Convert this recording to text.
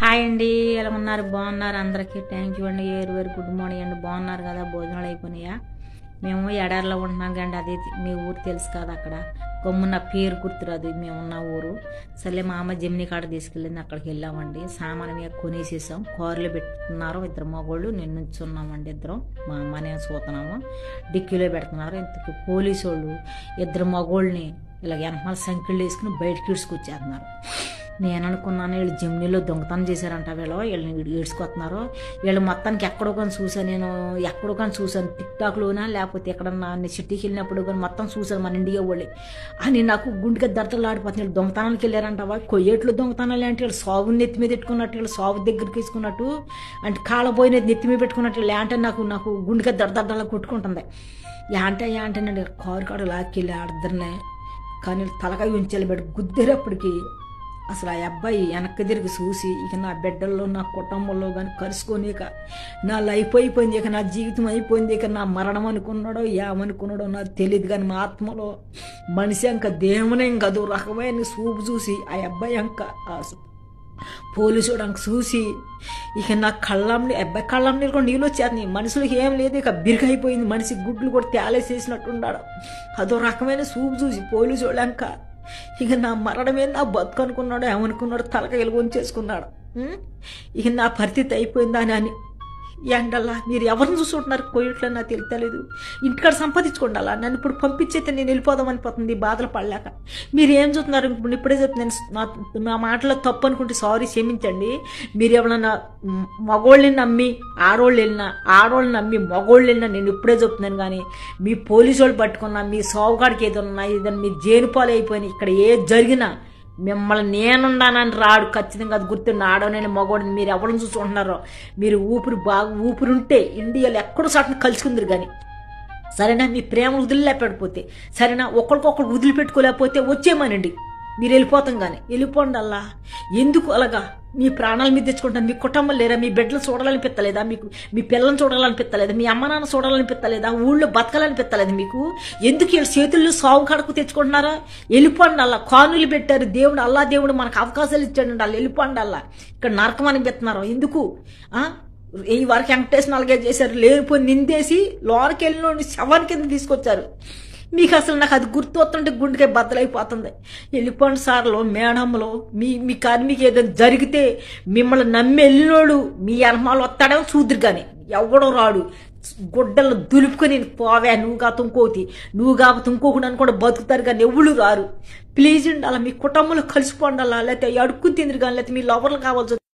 Hi అండి ఎలా ఉన్నారు బాగున్నారు అందరికీ థ్యాంక్ యూ అండి వెరీ వెరీ గుడ్ మార్నింగ్ అండి బాగున్నారు కదా భోజనాలు అయిపోయినాయా మేము ఎడారిలో ఉంటున్నాం కండి అది మీ ఊరు తెలుసు కదా అక్కడ గమ్మున్న పేరు గుర్తురాదు మేమున్న ఊరు సర్లే మా అమ్మ జమిని కాడ తీసుకెళ్ళింది అక్కడికి వెళ్ళామండి సామాన్ మీద కొనేసేసాం కారులో పెట్టుతున్నారు ఇద్దరు మగోళ్ళు నేను నుంచున్నామండి ఇద్దరం మా అమ్మ నేను చూస్తున్నాము డిక్కీలో పెడుతున్నారు ఇంతకు పోలీసు వాళ్ళు ఇద్దరు మగోళ్ళని ఇలా వెనకాల సంఖ్యలు వేసుకుని బయటకి ఇడ్చుకొచ్చేస్తున్నారు నేను అనుకున్నాను వీళ్ళు జిమ్నీలో దొంగతనం చేశారంట వీళ్ళు వీళ్ళని ఈడ్చుకొస్తున్నారు వీళ్ళు మొత్తానికి ఎక్కడో కానీ చూసాను నేను ఎక్కడో కానీ చూసాను టిక్ టాక్లోనా లేకపోతే ఎక్కడన్నా సిటీకి వెళ్ళినప్పుడు కానీ మొత్తం చూసాను మన ఇండియా వాళ్ళే అని నాకు గుండెకి దర్దలు ఆడిపోతుంది వీళ్ళు దొంగతనానికి వెళ్ళారంట వా కొయ్యేట్లు దొంగతనాలు అంటే వీళ్ళు సాగు నెత్తి మీద పెట్టుకున్నట్టు వీళ్ళు సాగు దగ్గరికి తీసుకున్నట్టు అంటే కాళ్ళపోయిన నెత్తి మీద పెట్టుకున్నట్టు వీళ్ళు అంటే నాకు నాకు గుండెకి దర్దర్దలా కొట్టుకుంటుంది యాంటే యాంటేనండి కారు కాడు లాక్కెళ్ళి ఆడద్దరినే కానీ తలకాయ ఉంచాలి బట్టి గుద్దేటప్పటికి అసలు ఆ అబ్బాయి వెనక్కి తిరిగి చూసి ఇక నా బిడ్డల్లో నా కుటుంబంలో కానీ కలుసుకోనిక నా లైఫ్ అయిపోయింది ఇక నా జీవితం అయిపోయింది ఇక నా మరణం అనుకున్నాడో ఏమనుకున్నాడో నాకు తెలియదు కానీ మా ఆత్మలో మనిషి అంక దేవునే ఇంకదో రకమైన చూపు చూసి ఆ అబ్బాయి అంక ఆ పోలీసుడు అంక చూసి ఇక నా కళ్ళం అబ్బాయి కళ్ళం నీళ్ళు కూడా నీళ్ళు వచ్చేస్తున్నాయి మనుషులకి ఏం లేదు ఇక బిరుగైపోయింది మనిషి గుడ్లు కూడా తేలేసేసినట్టున్నాడు అదో రకమైన చూపు చూసి పోలీసు వాళ్ళంక ఇక నా మరణమే నా బతుకు అనుకున్నాడు ఏమనుకున్నాడు తలక వెలుగొని చేసుకున్నాడు ఉం? ఇక నా పరిస్థితి అయిపోయిందా అని అని ఎండల్లా మీరు ఎవరిని చూసుకుంటున్నారు కోయిట్లో నాకు తెలియలేదు ఇంటికాడ సంపాదించుకోండాలా నన్ను ఇప్పుడు పంపించేస్తే నేను వెళ్ళిపోదామని పోతుంది ఈ బాధలు పడలేక మీరు ఏం చూస్తున్నారు ఇప్పుడు ఇప్పుడే చెప్తున్నాను నా నా మాటలో తప్పు అనుకుంటే సారీ క్షమించండి మీరు ఎవరన్నా మగోళ్ళని నమ్మి ఆడోళ్ళు వెళ్ళినా ఆడోళ్ళని నమ్మి మగోళ్ళు వెళ్ళినా నేను ఇప్పుడే చెప్తున్నాను కానీ మీ పోలీసు వాళ్ళు పట్టుకున్నా మీ సావుకాడికి ఏదన్నా ఏదన్నా మీ జేనుపాలు అయిపోయినా ఇక్కడ ఏ జరిగినా మిమ్మల్ని నేనున్నానని రాడు ఖచ్చితంగా అది గుర్తుండి ఆడవనని మగవాడిని మీరు ఎవరిని చూసుకుంటున్నారో మీరు ఊపిరి బాగా ఊపిరి ఉంటే ఇండియాలో ఎక్కడో సాటిని కలుసుకుందరు కానీ సరేనా మీ ప్రేమ వదిలిలేపడిపోతే సరేనా ఒకరికొకరు వదిలిపెట్టుకోలేకపోతే వచ్చేమనండి మీరు వెళ్ళిపోతాం కానీ వెళ్ళిపోండి అల్లా ఎందుకు అలాగా మీ ప్రాణాల మీద తెచ్చుకుంటాం మీ కుటుంబం లేరా మీ బిడ్డలు చూడాలనిపిస్తలేదా మీకు మీ పిల్లల్ని చూడాలనిపిస్తలేదా మీ అమ్మ నాన్న చూడాలనిపిస్తలేదా ఊళ్ళో బతకాలనిపిస్తలేదు మీకు ఎందుకు వీళ్ళ చేతుల్లో సాగు కడకు తెచ్చుకుంటున్నారా వెళ్ళిపోండి అల్లా కానులు పెట్టారు దేవుడు అల్లా దేవుడు మనకు అవకాశాలు ఇచ్చాడు అలా వెళ్ళిపోండి అల్లా ఇక్కడ నరకం అని పెడుతున్నారు ఎందుకు ఆ ఈ వరకు వెంకటేశ్వర అలాగే చేశారు లేకపోయి నిందేసి లోనికి వెళ్ళిన శవాన్ని కింద తీసుకొచ్చారు మీకు అసలు నాకు అది గుర్తు వస్తుంటే గుండెకే బద్దలైపోతుంది వెళ్ళిపోండి సార్లో మేడంలో మీ మీ కానీ మీకు ఏదైనా జరిగితే మిమ్మల్ని నమ్మి వెళ్ళినోడు మీ అనుమాలు వస్తాడేమో చూద్దరు కానీ ఎవడో రాడు గుడ్డలు దులుపుకొని పోవా నువ్వు కాదు ఇంకోటి నువ్వు కాకపోతే ఇంకొకటి అని కూడా బతుకుతారు కానీ ఎవళ్ళు రారు ప్లీజ్ ఉండాలి మీ కుటుంబంలో కలిసిపోండాలా లేకపోతే అడుక్కుని తిందిరు కానీ లేకపోతే మీ లవర్లు కావాల్సి